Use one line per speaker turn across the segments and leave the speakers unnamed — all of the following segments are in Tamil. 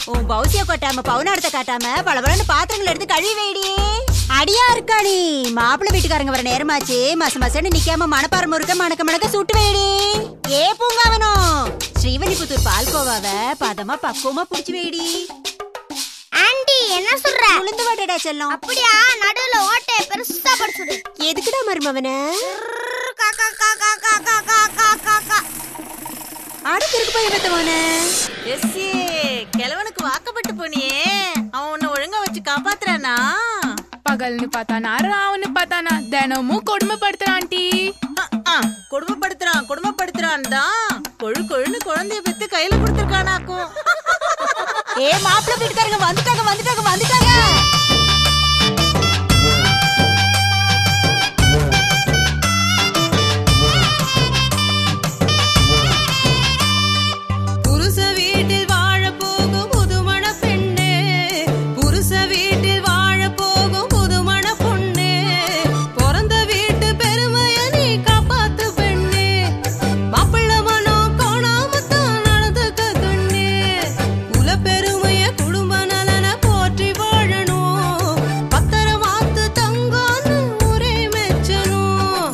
உன் பௌசிய கொட்டாம பவுனாடத்தை காட்டாம பளபளன்னு பாத்திரங்கள் எடுத்து கழுவி வைடி அடியா இருக்காடி மாப்பிள்ளை வீட்டுக்காரங்க வர நேரமாச்சு மச மசன்னு நிக்காம மணப்பாறை முறுக்க மணக்க மணக்க சுட்டு வைடி ஏ பூங்காவனோ ஸ்ரீவல்லிபுத்தூர் பால்கோவாவ பதமா பக்குவமா புடிச்சு வைடி
ஆண்டி என்ன சொல்ற
உளுந்து வாட்டடா செல்லம்
அப்படியா நடுவுல ஓட்டை பெருசா படிச்சுடு
எதுக்குடா மருமவன
காக்கா காக்கா காக்கா காக்கா காக்கா
அடுத்து இருக்கு போய் பெத்தவன
எஸ்ஸே கிழவனுக்கு வாக்கப்பட்டு போனியே அவன் உன்னை ஒழுங்கா வச்சு காப்பாத்துறானா
பகல்னு பார்த்தானா ராவுன்னு பார்த்தானா தினமும் கொடுமைப்படுத்துறான் ஆண்டி
அஹ், அஹ், கொடுமைப்படுத்துறான் கொடுமைப்படுத்துறான் தான் கொழு கொழுன்னு குழந்தைய பெத்து கையில கொடுத்துருக்கானாக்கும்
ஏ மாப்பிள்ளை வீட்டுக்காரங்க வந்துட்டாங்க வந்துட்டாங்க வந்துட்டாங்க
புருஷ வீட்டில் வாழ போகும் புதுமண பெண்ணே புருஷ வீட்டில் வாழ போகும் புதுமண பொண்ணே பிறந்த வீட்டு பெருமைய நீ காப்பாத்து பெண்ணே மாப்பிள்ள மனம் கோணாமத்தான் நடந்துக்க கண்ணே குல பெருமைய குடும்ப நலன போற்றி வாழணும் பத்திரமாத்து தங்கன்னு ஒரே மெச்சணும்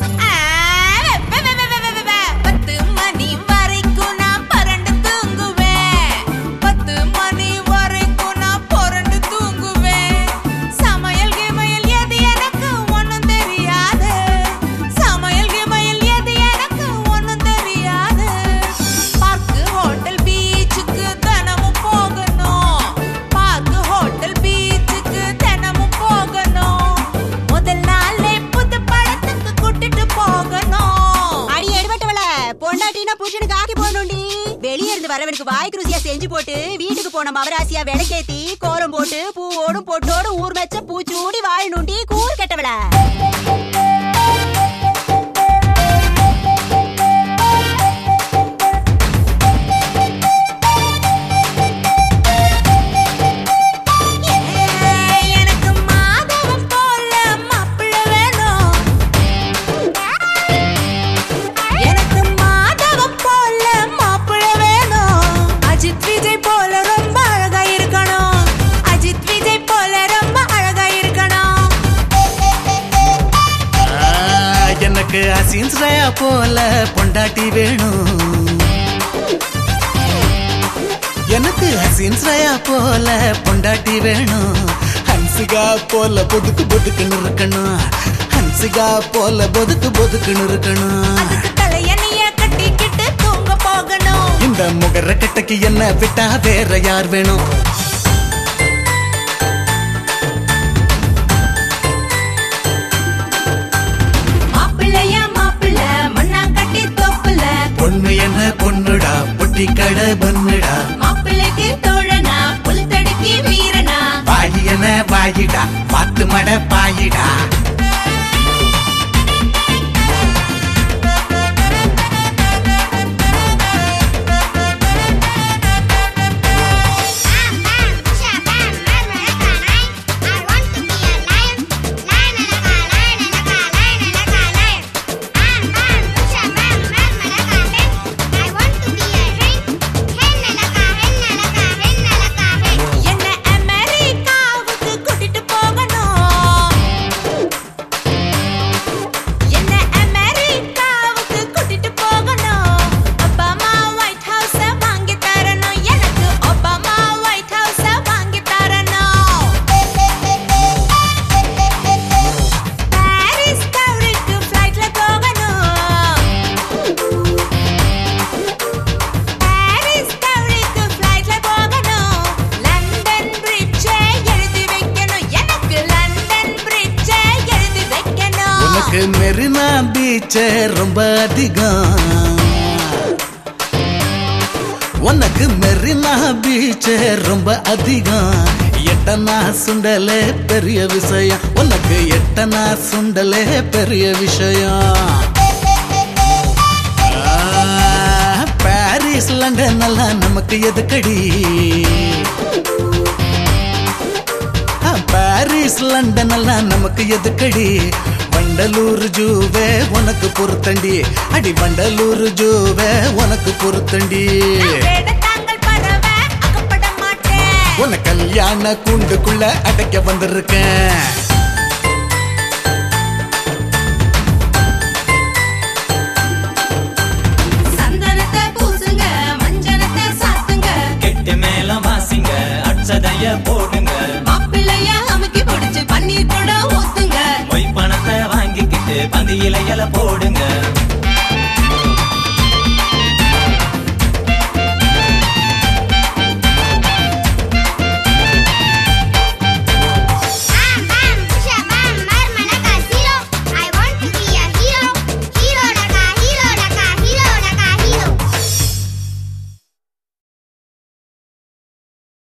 பத்து மணி வரைக்கும் நான் பரண்டு தூங்குவேன் பத்து மணி வரைக்கும் நான் புரண்டு தூங்குவேன் சமையல் கிமையல் எது எனக்கு ஒண்ணும் தெரியாது சமையல் கிமையல் எது எனக்கு ஒண்ணும் தெரியாது பார்க்கு ஹோட்டல் பீச்சுக்கு தினமும் போகணும் பார்க்கு ஹோட்டல் பீச்சுக்கு தினமும் போகணும் முதல் நாளே புது படத்துக்கு கூட்டிட்டு போகணும்
அடி எடுபட்டவள பொண்டாட்டினா புருஷனுக்கு ஆக்கி போடணும்டி வெளிய இருந்து வரவனுக்கு வாய்க்கு ருசியா செஞ்சு போட்டு வீட்டுக்கு போன மவராசியா விளக்கேத்தி கோலம் போட்டு பூவோடும் பொட்டோடும் ஊர் மெச்ச பூச்சூடி வாழணும்டி கூறு கெட்டவள
எனக்கு மாதவம் போல மாப்பிள்ள வேணும் எனக்கு மாதவம் போல மாப்பிள்ள வேணும் அஜித் விஜய் போல ரொம்ப அழகா இருக்கணும் அஜித் விஜய் போல ரொம்ப அழகா இருக்கணும்
ஆ, எனக்கு அசீன் ஸ்ரேயா போல பொண்டாட்டி வேணும் எனக்கு ஹசீன் ஸ்ரேயா போல பொண்டாட்டி வேணும் ஹன்சிகா போல பொதுக்கு பொதுக்குன்னு இருக்கணும் ஹன்சிகா போல பொதுக்கு பொதுக்குன்னு இருக்கணும்
அதுக்கு தலையணிய கட்டிக்கிட்டு தூங்க போகணும்
இந்த முகர கட்டைக்கு என்ன விட்டா வேற யார் வேணும்
மாப்பிள்ளைய மாப்பிள்ள மண்ணா கட்டி தோப்புல
பொண்ணு என்ன பொண்ணுடா பொட்டி கடை பொண்ணுடா
மாப்பிள்ளைக்கு தோழனா புல் தடுக்கி வீரனா
வாயி என்ன வாயிடா பாத்து மட பாயிடா
என்ன அமெரிக்காவுக்கு கூட்டிட்டு போகணும் என்ன அமெரிக்காவுக்கு கூட்டிட்டு போகணும் ஒபாமா ஒயிட் ஹவுஸ வாங்கி தரணும் எனக்கு ஒபாமா ஒயிட் ஹவுஸ வாங்கி தரணும் பாரிஸ் டவருக்கு ஃப்ளைட்ல போகணும் பாரிஸ் டவருக்கு ஃப்ளைட்ல போகணும் லண்டன் பிரிட்ஜை எழுதி வைக்கணும் எனக்கு லண்டன் பிரிட்ஜை எழுதி வைக்கணும்
உனக்கு மெரினா பீச் ரொம்ப அதிகம் உனக்கு மெரினா பீச் ரொம்ப அதிகம் எட்டனா சுண்டலே பெரிய விஷயம் உனக்கு எட்டனா சுண்டலே பெரிய விஷயம் ஆ, பாரிஸ் லண்டன் எல்லாம் நமக்கு எதுக்கடி ஆ, பாரிஸ் லண்டன் எல்லாம் நமக்கு எதுக்கடி வண்டலூர் ஜூவே உனக்கு பொருத்தண்டி அடி வண்டலூர் ஜூவே உனக்கு பொருத்தண்டி
வேடத்தாங்கல் பறவை அகப்பட மாட்டேன்
உன்னை கல்யாண கூண்டுக்குள்ள அடைக்க வந்திருக்கேன்
சந்தனத்தை பூசுங்க மஞ்சனத்தை சாத்துங்க
கெட்டு மேல வாசிங்க அச்சதைய போடுங்க
மாப்பிள்ளைய அமுக்கி பிடிச்சு பன்னீர் கூட ஊத்துங்க
பொய் பணத்தை வாங்கிக்கிட்டு பந்தியில இல போடுங்க